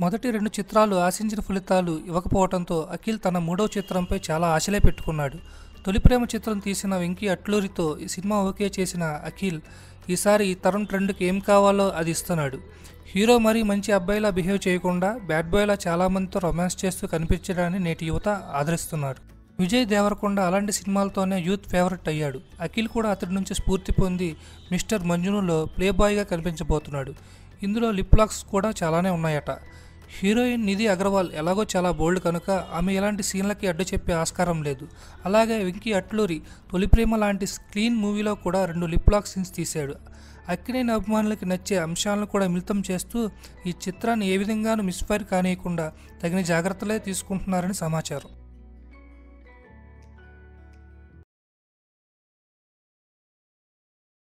మొదటి రెండు చిత్రాలు ఆశించిన ఫలితాలు ఇవ్వకపోవడంతో అఖిల్ తన మూడవ చిత్రంపై చాలా ఆశలే పెట్టుకున్నాడు తొలి ప్రేమ చిత్రం తీసిన వెంకీ అట్లూరితో ఈ సినిమా ఓకే చేసిన అఖిల్ ఈసారి ఈ తరం ట్రెండ్కి ఏం కావాలో అది ఇస్తున్నాడు హీరో మరీ మంచి అబ్బాయిలా బిహేవ్ చేయకుండా బ్యాడ్ బాయ్లా చాలామందితో రొమాన్స్ చేస్తూ కనిపించడాన్ని నేటి యువత ఆదరిస్తున్నారు విజయ్ దేవరకొండ అలాంటి సినిమాలతోనే యూత్ ఫేవరెట్ అయ్యాడు అఖిల్ కూడా అతడి నుంచి స్ఫూర్తి పొంది మిస్టర్ మంజునులో ప్లే బాయ్గా కనిపించబోతున్నాడు ఇందులో లిప్ లాక్స్ కూడా చాలానే ఉన్నాయట హీరోయిన్ నిధి అగర్వాల్ ఎలాగో చాలా బోల్డ్ కనుక ఆమె ఎలాంటి సీన్లకి అడ్డు చెప్పే ఆస్కారం లేదు అలాగే వెంకీ అట్లూరి తొలి ప్రేమ లాంటి క్లీన్ మూవీలో కూడా రెండు లిప్ లాక్ సీన్స్ తీశాడు అక్కినేని అభిమానులకి నచ్చే అంశాలను కూడా మిళితం చేస్తూ ఈ చిత్రాన్ని ఏ విధంగానూ మిస్ఫైర్ కానియకుండా తగిన జాగ్రత్తలే తీసుకుంటున్నారని సమాచారం